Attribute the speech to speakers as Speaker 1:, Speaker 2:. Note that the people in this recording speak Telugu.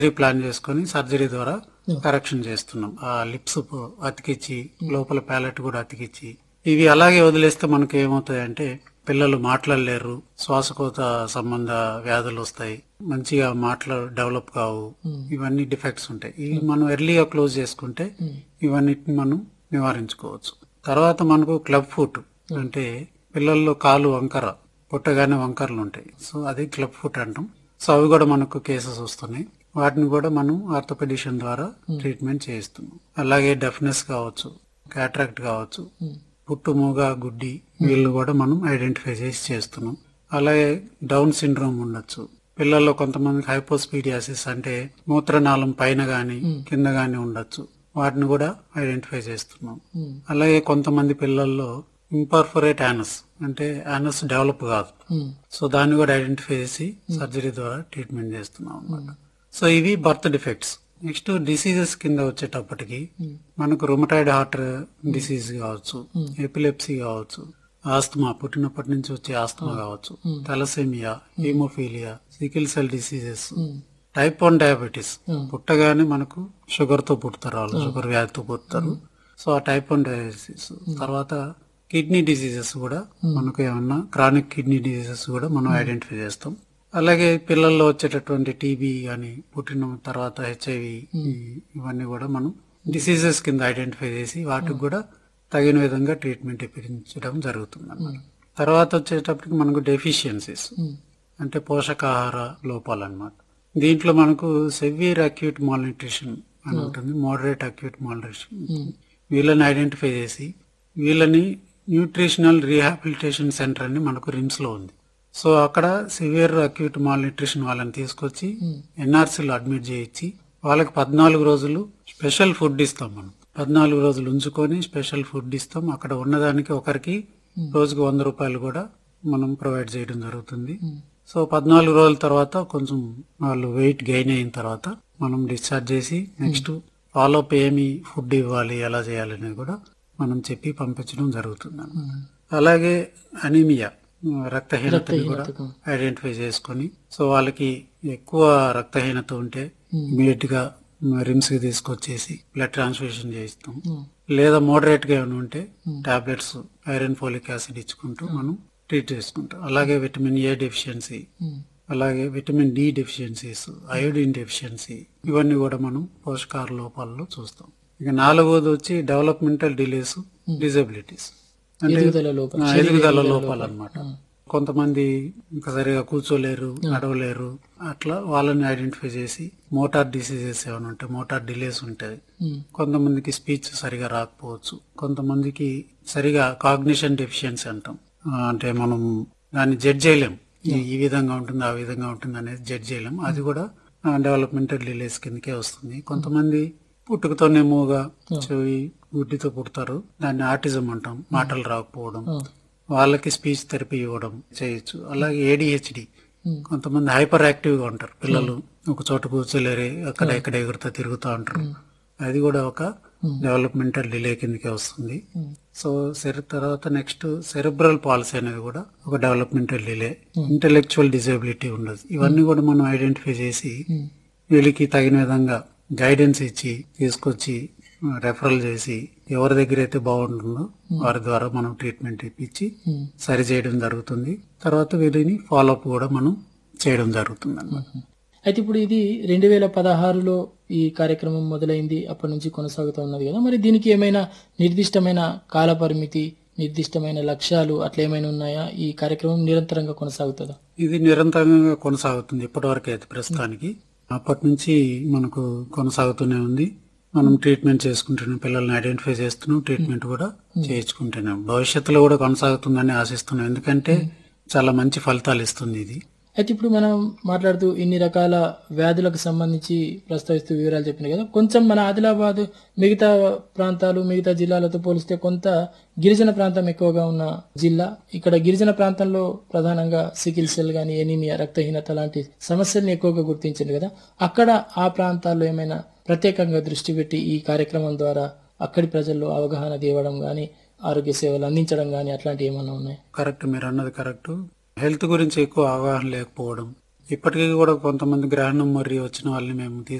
Speaker 1: రీప్లాన్ చేసుకొని సర్జరీ ద్వారా కరెక్షన్ చేస్తున్నాం ఆ లిప్స్ అతికిచ్చి లోపల ప్యాలెట్ కూడా అతికిచ్చి ఇవి అలాగే వదిలేస్తే మనకి ఏమవుతాయంటే పిల్లలు మాట్లాడలేరు శ్వాసకోత సంబంధ వ్యాధులు వస్తాయి మంచిగా మాటలు డెవలప్ కావు ఇవన్నీ డిఫెక్ట్స్ ఉంటాయి ఇవి మనం ఎర్లీగా క్లోజ్ చేసుకుంటే ఇవన్నిటిని మనం నివారించుకోవచ్చు తర్వాత మనకు క్లబ్ ఫుట్ అంటే పిల్లల్లో కాలు వంకర పుట్టగానే వంకరలు ఉంటాయి సో అది క్లబ్ ఫుట్ అంటాం సో అవి కూడా మనకు కేసెస్ వస్తున్నాయి వాటిని కూడా మనం ఆర్థోపెడిషన్ ద్వారా ట్రీట్మెంట్ చేయిస్తున్నాం అలాగే డెఫ్నెస్ కావచ్చు క్యాట్రాక్ట్ కావచ్చు పుట్టు మూగ గుడ్డి వీళ్ళు కూడా మనం ఐడెంటిఫై చేసి చేస్తున్నాం అలాగే డౌన్ సిండ్రోమ్ ఉండొచ్చు పిల్లల్లో కొంతమందికి హైపోస్పీడియాసిస్ అంటే మూత్రనాళం పైన గాని కింద గాని ఉండొచ్చు వాటిని కూడా ఐడెంటిఫై చేస్తున్నాం అలాగే కొంతమంది పిల్లల్లో ఇంపర్ఫొరేట్ యానస్ అంటే యానస్ డెవలప్ కాదు సో దాన్ని కూడా ఐడెంటిఫై చేసి సర్జరీ ద్వారా ట్రీట్మెంట్ చేస్తున్నాం అన్నమాట సో ఇవి బర్త్ డిఫెక్ట్స్ నెక్స్ట్ డిసీజెస్ కింద వచ్చేటప్పటికి మనకు రుమటాయిడ్ హార్ట్ డిసీజ్ కావచ్చు ఎపిలెప్సీ కావచ్చు ఆస్తమా పుట్టినప్పటి నుంచి వచ్చే ఆస్తమా కావచ్చు thalassaemia haemophilia sickle cell diseases type one diabetes పుట్టగానే మనకు షుగర్ తో పుడతారు వాళ్ళు షుగర్ వ్యాధితో పుడతారు సో ఆ టైప్ వన్ డయాబెటీస్ తర్వాత కిడ్నీ డిసీజెస్ కూడా మనకు ఏమన్నా క్రానిక్ కిడ్నీ డిసీజెస్ కూడా మనం ఐడెంటిఫై చేస్తాం అలాగే పిల్లల్లో వచ్చేటటువంటి టీబీ కానీ పుట్టిన తర్వాత హెచ్ఐవి ఇవన్నీ కూడా మనం డిసీజెస్ కింద ఐడెంటిఫై చేసి వాటికి కూడా తగిన విధంగా ట్రీట్మెంట్ ఇప్పించడం జరుగుతుంది అన్నమాట తర్వాత వచ్చేటప్పటికి మనకు డెఫిషియన్సీస్ అంటే పోషకాహార లోపాలు అన్నమాట దీంట్లో మనకు సెవియర్ అక్యూట్ మాల్న్యూట్రిషన్ అని ఉంటుంది మోడరేట్ అక్యూట్ మాల్న్యూట్రిషన్ వీళ్ళని ఐడెంటిఫై చేసి వీళ్ళని న్యూట్రిషనల్ రీహాబిలిటేషన్ సెంటర్ అని మనకు రిమ్స్ లో ఉంది సో అక్కడ సివియర్ అక్యూట్ మాల్ న్యూట్రిషన్ వాళ్ళని తీసుకొచ్చి ఎన్ఆర్సీలో అడ్మిట్ చేయించి వాళ్ళకి పద్నాలుగు రోజులు స్పెషల్ ఫుడ్ ఇస్తాం మనం పద్నాలుగు రోజులు ఉంచుకొని స్పెషల్ ఫుడ్ ఇస్తాం అక్కడ ఉన్నదానికి ఒకరికి రోజుకు వంద రూపాయలు కూడా మనం ప్రొవైడ్ చేయడం జరుగుతుంది సో పద్నాలుగు రోజుల తర్వాత కొంచెం వాళ్ళు వెయిట్ గెయిన్ అయిన తర్వాత మనం డిశ్చార్జ్ చేసి నెక్స్ట్ ఫాలోఅప్ ఏమి ఫుడ్ ఇవ్వాలి ఎలా చేయాలి అనేది కూడా మనం చెప్పి పంపించడం జరుగుతుంది అలాగే అనీమియా రక్తహీనతని కూడా ఐడెంటిఫై చేసుకొని సో వాళ్ళకి ఎక్కువ రక్తహీనత ఉంటే ఇమీడియట్ గా రిమ్స్ కి తీసుకొచ్చేసి బ్లడ్ ట్రాన్స్ఫ్యూషన్ చేయిస్తాం లేదా మోడరేట్ గా ఏమైనా ఉంటే టాబ్లెట్స్ ఐరన్ ఫోలిక్ యాసిడ్ ఇచ్చుకుంటూ మనం ట్రీట్ చేసుకుంటాం అలాగే విటమిన్ ఏ డెఫిషియన్సీ అలాగే vitamin D deficiencies iodine deficiency ఇవన్నీ కూడా మనం పోషకాహార లోపాల్లో చూస్తాం ఇక నాలుగోది వచ్చి డెవలప్మెంటల్ డిలేస్ డిజబిలిటీస్ అంటే
Speaker 2: ఎదుగుదల లోపం
Speaker 1: ఆ, ఎదుగుదల లోపాలు అనమాట కొంతమంది ఇంకా సరిగా కూర్చోలేరు నడవలేరు అట్లా వాళ్ళని ఐడెంటిఫై చేసి మోటార్ డిసీజెస్ ఏమైనా ఉంటాయి మోటార్ డిలేస్ ఉంటాయి కొంతమందికి స్పీచ్ సరిగా రాకపోవచ్చు కొంతమందికి సరిగా కాగ్నిషన్ డెఫిషియన్సీ అంటాం ఆ, అంటే మనం దాన్ని జడ్జ్ చేయలేం ఈ- ఈ విధంగా ఉంటుంది ఆ విధంగా ఉంటుంది అనేది జడ్జ్ చేయలేం అది కూడా డెవలప్మెంటల్ డిలేస్ కిందకే వస్తుంది కొంతమంది పుట్టుకతోనే మూగా చెవి గుడ్డితో పుడతారు దాన్ని ఆటిజం అంటాం మాటలు రాకపోవడం వాళ్ళకి స్పీచ్ థెరపీ ఇవ్వడం చేయొచ్చు అలాగే ఏడిహెచ్డి కొంతమంది హైపర్ యాక్టివ్ గా ఉంటారు పిల్లలు ఒక చోట కూర్చోలేరు అక్కడ ఇక్కడ ఎగురుతా తిరుగుతూ ఉంటారు అది కూడా ఒక డెవలప్మెంటల్ డిలే కిందకే వస్తుంది సో సెర తర్వాత నెక్స్ట్ సెరెబ్రల్ పాలసీ అనేది కూడా ఒక డెవలప్మెంటల్ డిలే ఇంటెలెక్చువల్ డిజబిలిటీ ఉండదు ఇవన్నీ కూడా మనం ఐడెంటిఫై చేసి వీళ్ళకి తగిన విధంగా గైడెన్స్ ఇచ్చి తీసుకొచ్చి రెఫరల్ చేసి ఎవరి దగ్గర అయితే బాగుంటుందో వారి ద్వారా మనం ట్రీట్మెంట్ ఇప్పించి సరి చేయడం జరుగుతుంది తర్వాత వీరిని ఫాలోఅప్ కూడా మనం చేయడం జరుగుతుంది అన్నమాట
Speaker 2: అయితే ఇప్పుడు ఇది రెండు వేల పదహారులో ఈ కార్యక్రమం మొదలైంది అప్పటి నుంచి కొనసాగుతూ ఉన్నది కదా మరి దీనికి ఏమైనా నిర్దిష్టమైన కాల పరిమితి నిర్దిష్టమైన లక్ష్యాలు అట్లా ఏమైనా ఉన్నాయా ఈ కార్యక్రమం నిరంతరంగా కొనసాగుతుందా
Speaker 1: ఇది నిరంతరంగా కొనసాగుతుంది ఇప్పటివరకు అయితే ప్రస్తుతానికి అప్పటి నుంచి మనకు కొనసాగుతూనే ఉంది మనం ట్రీట్మెంట్ చేసుకుంటున్నాం పిల్లల్ని ఐడెంటిఫై చేస్తున్నాం ట్రీట్మెంట్ కూడా చేయించుకుంటున్నాం భవిష్యత్తులో కూడా కొనసాగుతుందని ఆశిస్తున్నాం ఎందుకంటే చాలా మంచి ఫలితాలు ఇస్తుంది ఇది
Speaker 2: అయితే ఇప్పుడు మనం మాట్లాడుతూ ఇన్ని రకాల వ్యాధులకు సంబంధించి ప్రస్తావిస్తూ వివరాలు చెప్పిన కదా కొంచెం మన ఆదిలాబాద్ మిగతా ప్రాంతాలు మిగతా జిల్లాలతో పోలిస్తే కొంత గిరిజన ప్రాంతం ఎక్కువగా ఉన్న జిల్లా ఇక్కడ గిరిజన ప్రాంతంలో ప్రధానంగా సికిల్ సెల్ గాని ఎనీమియా రక్తహీనత లాంటి సమస్యల్ని ఎక్కువగా గుర్తించింది కదా అక్కడ ఆ ప్రాంతాల్లో ఏమైనా ప్రత్యేకంగా దృష్టి పెట్టి ఈ కార్యక్రమం ద్వారా అక్కడి ప్రజల్లో అవగాహన తేవడం గాని ఆరోగ్య సేవలు అందించడం గాని అట్లాంటివి ఏమైనా ఉన్నాయి
Speaker 1: కరెక్ట్ మీరు అన్నది కరెక్ట్ హెల్త్ గురించి ఎక్కువ అవగాహన లేకపోవడం ఇప్పటికీ కూడా కొంతమంది గ్రహణం మరియు వచ్చిన వాళ్ళని మేము